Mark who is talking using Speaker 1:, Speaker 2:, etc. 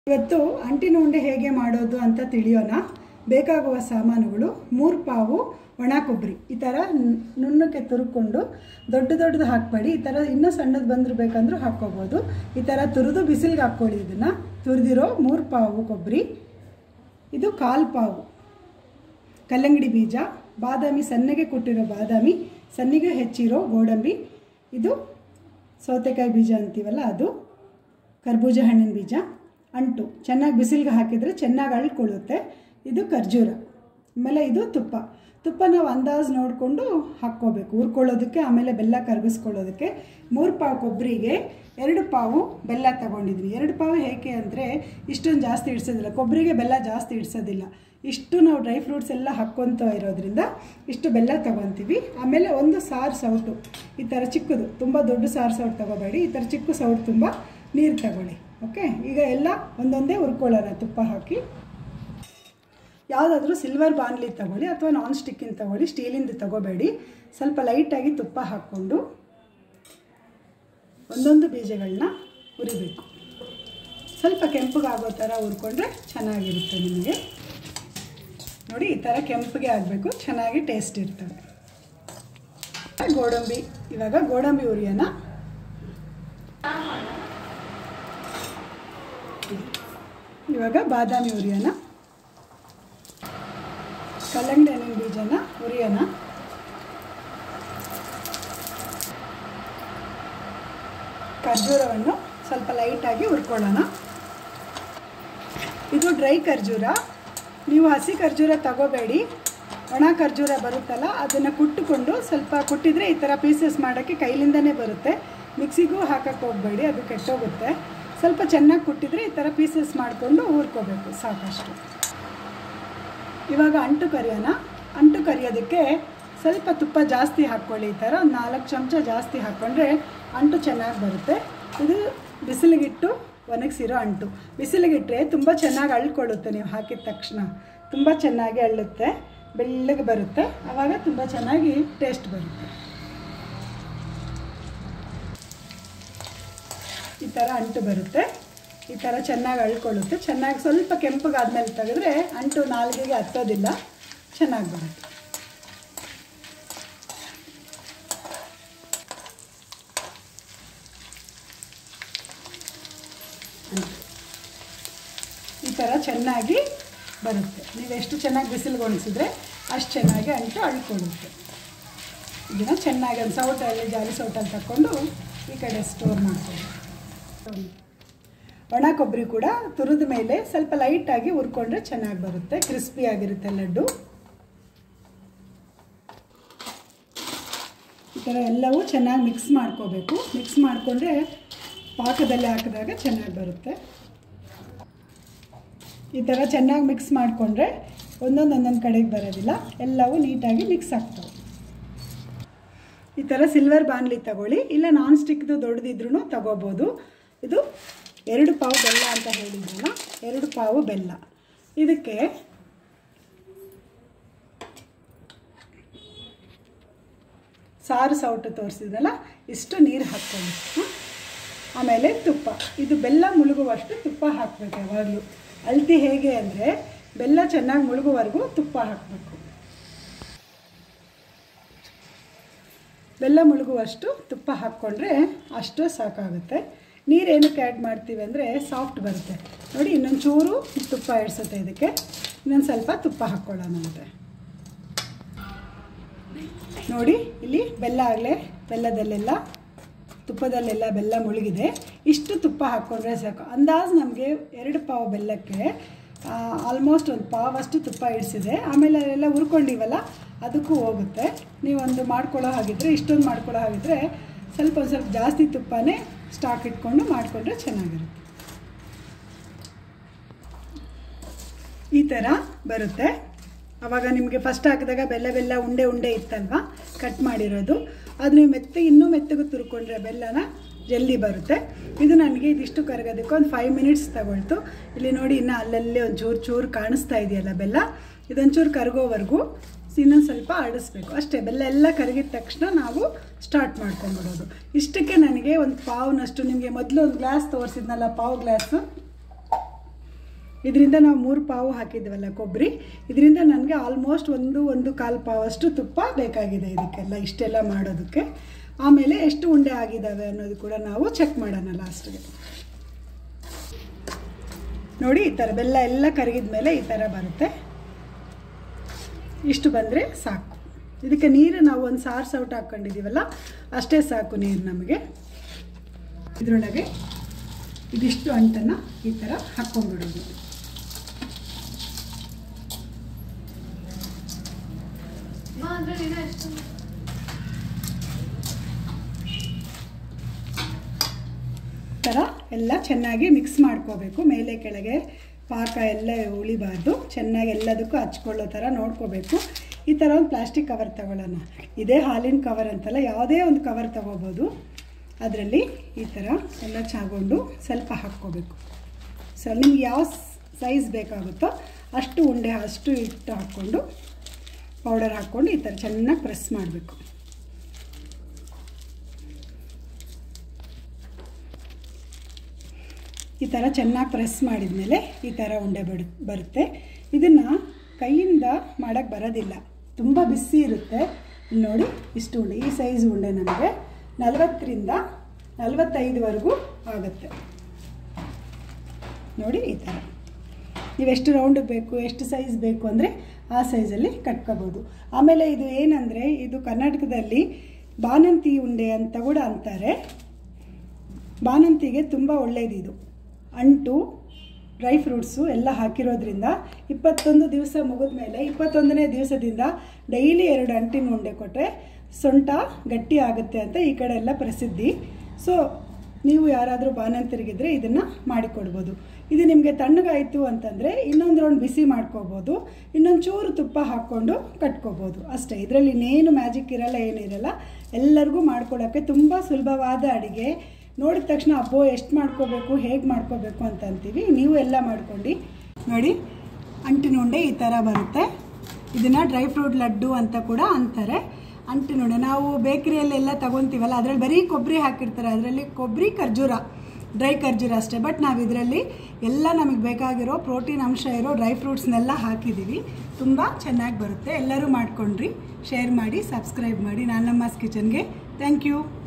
Speaker 1: ಇವತ್ತು ಅಂಟಿನ ಉಂಡೆ ಹೇಗೆ ಮಾಡೋದು ಅಂತ ತಿಳಿಯೋಣ ಬೇಕಾಗುವ ಸಾಮಾನುಗಳು ಮೂರು ಪಾವು ಒಣ ಕೊಬ್ಬರಿ ಈ ಥರ ನ್- ನುಣ್ಣಕ್ಕೆ ತುರುಕೊಂಡು ದೊಡ್ಡ ದೊಡ್ಡದು ಹಾಕಬೇಡಿ ಈ ಥರ ಇನ್ನೂ ಸಣ್ಣದು ಬಂದರೂ ಬೇಕಂದ್ರೂ ಹಾಕ್ಕೋಬೋದು ಈ ಥರ ತುರಿದು ಬಿಸಿಲಿಗೆ ಹಾಕ್ಕೊಳ್ಳಿ ಇದನ್ನು ತುರಿದಿರೋ ಮೂರು ಪಾವು ಕೊಬ್ಬರಿ ಇದು ಕಾಲು ಪಾವು ಕಲ್ಲಂಗಡಿ ಬೀಜ ಬಾದಾಮಿ ಸಣ್ಣಗೆ ಕೊಟ್ಟಿರೋ ಬಾದಾಮಿ ಸಣ್ಣಗೆ ಹೆಚ್ಚಿರೋ ಗೋಡಂಬಿ ಇದು ಸೌತೆಕಾಯಿ ಬೀಜ ಅಂತೀವಲ್ಲ ಅದು ಕರ್ಬೂಜ ಹಣ್ಣಿನ ಬೀಜ ಅಂಟು ಚೆನ್ನಾಗಿ ಬಿಸಿಲಿಗೆ ಹಾಕಿದರೆ ಚೆನ್ನಾಗಿ ಅಳ್ಕೊಳ್ಳುತ್ತೆ ಇದು ಖರ್ಜೂರ ಆಮೇಲೆ ಇದು ತುಪ್ಪ ತುಪ್ಪ ನಾವು ಅಂದಾಜು ನೋಡಿಕೊಂಡು ಹಾಕ್ಕೋಬೇಕು ಹುರ್ಕೊಳ್ಳೋದಕ್ಕೆ ಆಮೇಲೆ ಬೆಲ್ಲ ಕರಗಿಸ್ಕೊಳ್ಳೋದಕ್ಕೆ ಮೂರು ಪಾವು ಕೊಬ್ಬರಿಗೆ ಎರಡು ಪಾವು ಬೆಲ್ಲ ತಗೊಂಡಿದ್ವಿ ಎರಡು ಪಾವು ಹೇಗೆ ಅಂದರೆ ಇಷ್ಟೊಂದು ಜಾಸ್ತಿ ಇಡ್ಸೋದಿಲ್ಲ ಕೊಬ್ಬರಿಗೆ ಬೆಲ್ಲ ಜಾಸ್ತಿ ಇಡ್ಸೋದಿಲ್ಲ ಇಷ್ಟು ನಾವು ಡ್ರೈ ಫ್ರೂಟ್ಸ್ ಎಲ್ಲ ಹಾಕ್ಕೊತ ಇರೋದ್ರಿಂದ ಇಷ್ಟು ಬೆಲ್ಲ ತಗೊತೀವಿ ಆಮೇಲೆ ಒಂದು ಸಾರು ಸೌಟು ಈ ಥರ ಚಿಕ್ಕದು ತುಂಬ ದೊಡ್ಡ ಸಾರು ಸೌಟು ತಗೋಬೇಡಿ ಈ ಥರ ಚಿಕ್ಕ ಸೌಟು ತುಂಬ ನೀರು ತಗೊಳ್ಳಿ ಓಕೆ ಈಗ ಎಲ್ಲ ಒಂದೊಂದೇ ಹುರ್ಕೊಳ್ಳೋಣ ತುಪ್ಪ ಹಾಕಿ ಯಾವುದಾದ್ರೂ ಸಿಲ್ವರ್ ಬಾಣಲಿ ತಗೊಳ್ಳಿ ಅಥವಾ ನಾನ್ ಸ್ಟಿಕ್ಕಿನ ತಗೊಳ್ಳಿ ಸ್ಟೀಲಿಂದ ತಗೋಬೇಡಿ ಸ್ವಲ್ಪ ಲೈಟಾಗಿ ತುಪ್ಪ ಹಾಕ್ಕೊಂಡು ಒಂದೊಂದು ಬೀಜಗಳನ್ನ ಹುರಿಬೇಕು ಸ್ವಲ್ಪ ಕೆಂಪಗಾಗೋ ಥರ ಹುರ್ಕೊಂಡ್ರೆ ಚೆನ್ನಾಗಿರುತ್ತೆ ನಿಮಗೆ ನೋಡಿ ಈ ಥರ ಕೆಂಪಗೆ ಆಗಬೇಕು ಚೆನ್ನಾಗಿ ಟೇಸ್ಟ್ ಇರ್ತವೆ ಗೋಡಂಬಿ ಇವಾಗ ಗೋಡಂಬಿ ಹುರಿಯೋಣ ಇವಾಗ ಬಾದಾಮಿ ಹುರಿಯೋಣ ಕಲ್ಲಂಗಡಿ ಹಣ್ಣಿನ ಬೀಜನ ಹುರಿಯೋಣ ಖರ್ಜೂರವನ್ನು ಸ್ವಲ್ಪ ಲೈಟಾಗಿ ಹುರ್ಕೊಳ್ಳೋಣ ಇದು ಡ್ರೈ ಖರ್ಜೂರ ನೀವು ಹಸಿ ಖರ್ಜೂರ ತಗೋಬೇಡಿ ಒಣ ಖರ್ಜೂರ ಬರುತ್ತಲ್ಲ ಅದನ್ನು ಕುಟ್ಟುಕೊಂಡು ಸ್ವಲ್ಪ ಕುಟ್ಟಿದರೆ ಈ ಥರ ಪೀಸಸ್ ಮಾಡೋಕ್ಕೆ ಕೈಲಿಂದನೇ ಬರುತ್ತೆ ಮಿಕ್ಸಿಗೂ ಹಾಕಕ್ಕೆ ಹೋಗಬೇಡಿ ಅದು ಕೆಟ್ಟೋಗುತ್ತೆ ಸ್ವಲ್ಪ ಚೆನ್ನಾಗಿ ಕುಟ್ಟಿದರೆ ಈ ಥರ ಪೀಸಸ್ ಮಾಡಿಕೊಂಡು ಹುರ್ಕೋಬೇಕು ಸಾಕಷ್ಟು ಇವಾಗ ಅಂಟು ಕರಿಯೋಣ ಅಂಟು ಕರಿಯೋದಕ್ಕೆ ಸ್ವಲ್ಪ ತುಪ್ಪ ಜಾಸ್ತಿ ಹಾಕ್ಕೊಳ್ಳಿ ಈ ಥರ ಒಂದು ನಾಲ್ಕು ಚಮಚ ಜಾಸ್ತಿ ಹಾಕ್ಕೊಂಡ್ರೆ ಅಂಟು ಚೆನ್ನಾಗಿ ಬರುತ್ತೆ ಇದು ಬಿಸಿಲಿಗಿಟ್ಟು ಒಣಗಿಸಿರೋ ಅಂಟು ಬಿಸಿಲಿಗಿಟ್ಟರೆ ತುಂಬ ಚೆನ್ನಾಗಿ ಅಳ್ಕೊಳ್ಳುತ್ತೆ ನೀವು ಹಾಕಿದ ತಕ್ಷಣ ತುಂಬ ಚೆನ್ನಾಗಿ ಅಳ್ಳುತ್ತೆ ಬೆಳ್ಳಗೆ ಬರುತ್ತೆ ಆವಾಗ ತುಂಬ ಚೆನ್ನಾಗಿ ಟೇಸ್ಟ್ ಬರುತ್ತೆ ಈ ಥರ ಅಂಟು ಬರುತ್ತೆ ಈ ಥರ ಚೆನ್ನಾಗಿ ಅಳ್ಕೊಳ್ಳುತ್ತೆ ಚೆನ್ನಾಗಿ ಸ್ವಲ್ಪ ಕೆಂಪಗಾದ್ಮೇಲೆ ತೆಗೆದ್ರೆ ಅಂಟು ನಾಲ್ಗೆಗೆ ಹತ್ತೋದಿಲ್ಲ ಚೆನ್ನಾಗಿ ಬರುತ್ತೆ ಅಂಟು. ಈ ಥರ ಚೆನ್ನಾಗಿ ಬರುತ್ತೆ ನೀವು ಎಷ್ಟು ಚೆನ್ನಾಗಿ ಬಿಸಿಲಿಗೆ ಒಣಗಿಸಿದ್ರೆ ಅಷ್ಟು ಚೆನ್ನಾಗಿ ಅಂಟು ಅಳ್ಕೊಳ್ಳುತ್ತೆ ಇದನ್ನು ಚೆನ್ನಾಗಿ ಒಂದು ಸೌಟಲ್ಲಿ ಜಾಲಿ ಸೌಟಲ್ಲಿ ತಗೊಂಡು ಈ ಕಡೆ ಸ್ಟೋರ್ ಮಾಡ್ಕೊಳ್ಳಿ ಒಣ ಕೊಬ್ಬರಿ ಕೂಡ ತುರಿದ ಮೇಲೆ ಸ್ವಲ್ಪ ಲೈಟಾಗಿ ಹುರ್ಕೊಂಡ್ರೆ ಚೆನ್ನಾಗಿ ಬರುತ್ತೆ ಕ್ರಿಸ್ಪಿ ಆಗಿರುತ್ತೆ ಲಡ್ಡು ಈ ಥರ ಎಲ್ಲವೂ ಚೆನ್ನಾಗಿ ಮಿಕ್ಸ್ ಮಾಡ್ಕೋಬೇಕು ಮಿಕ್ಸ್ ಮಾಡಿಕೊಂಡ್ರೆ ಪಾಕದಲ್ಲಿ ಹಾಕಿದಾಗ ಚೆನ್ನಾಗಿ ಬರುತ್ತೆ ಈ ಥರ ಚೆನ್ನಾಗಿ ಮಿಕ್ಸ್ ಮಾಡಿಕೊಂಡ್ರೆ ಒಂದೊಂದು ಒಂದೊಂದು ಕಡೆಗೆ ಬರೋದಿಲ್ಲ ಎಲ್ಲವೂ ನೀಟಾಗಿ ಮಿಕ್ಸ್ ಆಗ್ತವೆ ಈ ಥರ ಸಿಲ್ವರ್ ಬಾಣಲಿ ತಗೊಳ್ಳಿ ಇಲ್ಲ ನಾನ್ ಸ್ಟಿಕ್ದು ದೊಡ್ಡದಿದ್ರೂ ತಗೋಬೋದು ಇದು ಎರಡು ಪಾವು ಬೆಲ್ಲ ಅಂತ ಹೇಳಿದ್ರಲ್ಲ ಎರಡು ಪಾವು ಬೆಲ್ಲ ಇದಕ್ಕೆ ಸಾರು ಸೌಟು ತೋರಿಸಿದ್ರಲ್ಲ ಇಷ್ಟು ನೀರು ಹಾಕ್ಕೊಳ್ಳಿ ಹ್ಮ್? ಆಮೇಲೆ ತುಪ್ಪ ಇದು ಬೆಲ್ಲ ಮುಳುಗುವಷ್ಟು ತುಪ್ಪ ಹಾಕಬೇಕು ಯಾವಾಗಲೂ ಅಳತಿ ಹೇಗೆ ಅಂದರೆ ಬೆಲ್ಲ ಚೆನ್ನಾಗಿ ಮುಳುಗುವವರೆಗೂ ತುಪ್ಪ ಹಾಕಬೇಕು ಬೆಲ್ಲ ಮುಳುಗುವಷ್ಟು ತುಪ್ಪ ಹಾಕ್ಕೊಂಡ್ರೆ ಅಷ್ಟು ಸಾಕಾಗುತ್ತೆ ನೀರು ಏನಕ್ಕೆ ಆ್ಯಡ್ ಮಾಡ್ತೀವಿ ಅಂದರೆ ಸಾಫ್ಟ್ ಬರುತ್ತೆ ನೋಡಿ ಇನ್ನೊಂದು ಚೂರು ತುಪ್ಪ ಇಡ್ಸುತ್ತೆ ಇದಕ್ಕೆ ಇನ್ನೊಂದು ಸ್ವಲ್ಪ ತುಪ್ಪ ಹಾಕ್ಕೊಳ್ಳೋಣ ಅಂತೆ ನೋಡಿ ಇಲ್ಲಿ ಬೆಲ್ಲ ಆಗಲೇ ಬೆಲ್ಲದಲ್ಲೆಲ್ಲ ತುಪ್ಪದಲ್ಲೆಲ್ಲ ಬೆಲ್ಲ ಮುಳುಗಿದೆ ಇಷ್ಟು ತುಪ್ಪ ಹಾಕ್ಕೊಂಡ್ರೆ ಸಾಕು ಅಂದಾಜು ನಮಗೆ ಎರಡು ಪಾವು ಬೆಲ್ಲಕ್ಕೆ ಆಲ್ಮೋಸ್ಟ್ ಒಂದು ಪಾವಷ್ಟು ತುಪ್ಪ ಇಡಿಸಿದೆ ಆಮೇಲೆ ಅದೆಲ್ಲ ಹುರ್ಕೊಂಡಿವಲ್ಲ ಅದಕ್ಕೂ ಹೋಗುತ್ತೆ ನೀವೊಂದು ಮಾಡ್ಕೊಳ್ಳೋ ಹಾಗಿದ್ರೆ ಇಷ್ಟೊಂದು ಮಾಡ್ಕೊಳ್ಳೋ ಹಾಗಿದ್ರೆ ಸ್ವಲ್ಪ ಒಂದು ಸ್ವಲ್ಪ ಜಾಸ್ತಿ ತುಪ್ಪನೇ ಸ್ಟಾಕ್ ಇಟ್ಕೊಂಡು ಮಾಡಿಕೊಂಡ್ರೆ ಚೆನ್ನಾಗಿರುತ್ತೆ ಈ ಥರ ಬರುತ್ತೆ ಆವಾಗ ನಿಮಗೆ ಫಸ್ಟ್ ಹಾಕಿದಾಗ ಬೆಲ್ಲ ಬೆಲ್ಲ ಉಂಡೆ ಉಂಡೆ ಇತ್ತಲ್ವ ಕಟ್ ಮಾಡಿರೋದು ಅದು ನೀವು ಮೆತ್ತಗೆ ಇನ್ನೂ ಮೆತ್ತಗೆ ತುರ್ಕೊಂಡ್ರೆ ಬೆಲ್ಲನ ಜಲ್ದಿ ಬರುತ್ತೆ ಇದು ನನಗೆ ಇದಿಷ್ಟು ಕರಗೋದಕ್ಕೆ ಒಂದು ಫೈವ್ ಮಿನಿಟ್ಸ್ ತಗೊಳ್ತು ಇಲ್ಲಿ ನೋಡಿ ಇನ್ನು ಅಲ್ಲಲ್ಲಿ ಒಂದು ಚೂರು ಚೂರು ಕಾಣಿಸ್ತಾ ಇದೆಯಲ್ಲ ಬೆಲ್ಲ ಇದೊಂಚೂರು ಕರಗೋವರೆಗೂ ಇನ್ನೊಂದು ಸ್ವಲ್ಪ ಆಡಿಸ್ಬೇಕು ಅಷ್ಟೇ ಬೆಲ್ಲ ಎಲ್ಲ ಕರಗಿದ ತಕ್ಷಣ ನಾವು ಸ್ಟಾರ್ಟ್ ಮಾಡ್ಕೊಂಡ್ಬಿಡೋದು ಇಷ್ಟಕ್ಕೆ ನನಗೆ ಒಂದು ಪಾವ್ನಷ್ಟು ನಿಮಗೆ ಮೊದಲು ಒಂದು ಗ್ಲಾಸ್ ತೋರಿಸಿದ್ನಲ್ಲ ಪಾವು ಗ್ಲಾಸು ಇದರಿಂದ ನಾವು ಮೂರು ಪಾವು ಹಾಕಿದ್ವಲ್ಲ ಕೊಬ್ಬರಿ ಇದರಿಂದ ನನಗೆ ಆಲ್ಮೋಸ್ಟ್ ಒಂದು ಒಂದು ಕಾಲು ಪಾವಷ್ಟು ತುಪ್ಪ ಬೇಕಾಗಿದೆ ಇದಕ್ಕೆಲ್ಲ ಇಷ್ಟೆಲ್ಲ ಮಾಡೋದಕ್ಕೆ ಆಮೇಲೆ ಎಷ್ಟು ಉಂಡೆ ಆಗಿದ್ದಾವೆ ಅನ್ನೋದು ಕೂಡ ನಾವು ಚೆಕ್ ಮಾಡೋಣ ಲಾಸ್ಟ್ಗೆ ನೋಡಿ ಈ ಥರ ಬೆಲ್ಲ ಎಲ್ಲ ಕರಗಿದ ಮೇಲೆ ಈ ಥರ ಬರುತ್ತೆ ಇಷ್ಟು ಬಂದರೆ ಸಾಕು ಇದಕ್ಕೆ ನೀರು ನಾವು ಒಂದು ಸಾರು ಸೌಟ್ ಹಾಕ್ಕೊಂಡಿದ್ದೀವಲ್ಲ ಅಷ್ಟೇ ಸಾಕು ನೀರು ನಮಗೆ ಇದರೊಳಗೆ ಇದಿಷ್ಟು ಅಂಟನ್ನು ಈ ಥರ ಹಾಕ್ಕೊಂಡ್ಬಿಡೋದು ಥರ ಎಲ್ಲ ಚೆನ್ನಾಗಿ ಮಿಕ್ಸ್ ಮಾಡ್ಕೋಬೇಕು ಮೇಲೆ ಕೆಳಗೆ ಪಾಕ ಎಲ್ಲ ಉಳಿಬಾರ್ದು ಚೆನ್ನಾಗಿ ಎಲ್ಲದಕ್ಕೂ ಹಚ್ಕೊಳ್ಳೋ ಥರ ನೋಡ್ಕೋಬೇಕು ಈ ಥರ ಒಂದು ಪ್ಲಾಸ್ಟಿಕ್ ಕವರ್ ತಗೊಳ್ಳೋಣ ಇದೇ ಹಾಲಿನ ಕವರ್ ಅಂತಲ್ಲ ಯಾವುದೇ ಒಂದು ಕವರ್ ತಗೋಬೋದು ಅದರಲ್ಲಿ ಈ ಥರ ಎಲ್ಲ ಚಾಗೊಂಡು ಸ್ವಲ್ಪ ಹಾಕ್ಕೋಬೇಕು ಸೊ ನಿಮ್ಗೆ ಯಾವ ಸೈಜ್ ಬೇಕಾಗುತ್ತೋ ಅಷ್ಟು ಉಂಡೆ ಅಷ್ಟು ಹಿಟ್ಟು ಹಾಕ್ಕೊಂಡು ಪೌಡರ್ ಹಾಕ್ಕೊಂಡು ಈ ಥರ ಚೆನ್ನಾಗಿ ಪ್ರೆಸ್ ಮಾಡಬೇಕು ಈ ಥರ ಚೆನ್ನಾಗಿ ಪ್ರೆಸ್ ಮಾಡಿದ ಮೇಲೆ ಈ ಥರ ಉಂಡೆ ಬಿಡು ಬರುತ್ತೆ ಇದನ್ನು ಕೈಯಿಂದ ಮಾಡೋಕ್ಕೆ ಬರೋದಿಲ್ಲ ತುಂಬ ಬಿಸಿ ಇರುತ್ತೆ ಇಲ್ಲಿ ನೋಡಿ ಇಷ್ಟು ಉಂಡೆ ಈ ಸೈಜ್ ಉಂಡೆ ನಮಗೆ ನಲವತ್ತರಿಂದ ನಲವತ್ತೈದುವರೆಗೂ ಆಗುತ್ತೆ ನೋಡಿ ಈ ಥರ ನೀವು ಎಷ್ಟು ರೌಂಡಿಗೆ ಬೇಕು ಎಷ್ಟು ಸೈಜ್ ಬೇಕು ಅಂದರೆ ಆ ಸೈಜಲ್ಲಿ ಕಟ್ಕೋಬೋದು ಆಮೇಲೆ ಇದು ಏನಂದರೆ ಇದು ಕರ್ನಾಟಕದಲ್ಲಿ ಬಾನಂತಿ ಉಂಡೆ ಅಂತ ಕೂಡ ಅಂತಾರೆ ಬಾನಂತಿಗೆ ತುಂಬ ಒಳ್ಳೆಯದು ಇದು ಅಂಟು ಡ್ರೈ ಫ್ರೂಟ್ಸು ಎಲ್ಲ ಹಾಕಿರೋದ್ರಿಂದ ಇಪ್ಪತ್ತೊಂದು ದಿವಸ ಮುಗಿದ ಮೇಲೆ ಇಪ್ಪತ್ತೊಂದನೇ ದಿವಸದಿಂದ ಡೈಲಿ ಎರಡು ಅಂಟಿನ ಉಂಡೆ ಕೊಟ್ಟರೆ ಸೊಂಟ ಗಟ್ಟಿ ಆಗುತ್ತೆ ಅಂತ ಈ ಕಡೆ ಎಲ್ಲ ಪ್ರಸಿದ್ಧಿ ಸೊ ನೀವು ಯಾರಾದರೂ ಬಾನಂತರಿಗಿದ್ರೆ ಇದನ್ನು ಮಾಡಿಕೊಡ್ಬೋದು ಇದು ನಿಮಗೆ ತಣ್ಣಗಾಯಿತು ಅಂತಂದರೆ ಇನ್ನೊಂದು ರೌಂಡ್ ಬಿಸಿ ಮಾಡ್ಕೋಬೋದು ಇನ್ನೊಂದು ಚೂರು ತುಪ್ಪ ಹಾಕ್ಕೊಂಡು ಕಟ್ಕೋಬೋದು ಅಷ್ಟೇ ಇದರಲ್ಲಿ ಇನ್ನೇನು ಮ್ಯಾಜಿಕ್ ಇರಲ್ಲ ಏನಿರಲ್ಲ ಎಲ್ಲರಿಗೂ ಮಾಡ್ಕೊಡೋಕ್ಕೆ ತುಂಬ ಸುಲಭವಾದ ಅಡುಗೆ ನೋಡಿದ ತಕ್ಷಣ ಅಬ್ಬೋ ಎಷ್ಟು ಮಾಡ್ಕೋಬೇಕು ಹೇಗೆ ಮಾಡ್ಕೋಬೇಕು ಅಂತ ಅಂತೀವಿ ನೀವು ಎಲ್ಲ ಮಾಡ್ಕೊಂಡು ನೋಡಿ ಅಂಟಿನ ಉಂಡೆ ಈ ಥರ ಬರುತ್ತೆ ಇದನ್ನು ಡ್ರೈ ಫ್ರೂಟ್ ಲಡ್ಡು ಅಂತ ಕೂಡ ಅಂತಾರೆ ಅಂಟಿನ ಉಂಡೆ ನಾವು ಬೇಕರಿಯಲ್ಲೆಲ್ಲ ತಗೊತೀವಲ್ಲ ಅದರಲ್ಲಿ ಬರೀ ಕೊಬ್ಬರಿ ಹಾಕಿರ್ತಾರೆ ಅದರಲ್ಲಿ ಕೊಬ್ಬರಿ ಖರ್ಜೂರ ಡ್ರೈ ಖರ್ಜೂರ ಅಷ್ಟೇ ಬಟ್ ನಾವು ಇದರಲ್ಲಿ ಎಲ್ಲ ನಮಗೆ ಬೇಕಾಗಿರೋ ಪ್ರೋಟೀನ್ ಅಂಶ ಇರೋ ಡ್ರೈ ಫ್ರೂಟ್ಸ್ನೆಲ್ಲ ಹಾಕಿದ್ದೀವಿ ತುಂಬ ಚೆನ್ನಾಗಿ ಬರುತ್ತೆ ಎಲ್ಲರೂ ಮಾಡ್ಕೊಂಡ್ರಿ ಶೇರ್ ಮಾಡಿ ಸಬ್ಸ್ಕ್ರೈಬ್ ಮಾಡಿ ನಾನಮ್ಮಸ್ ಕಿಚನ್ಗೆ ಥ್ಯಾಂಕ್ ಯು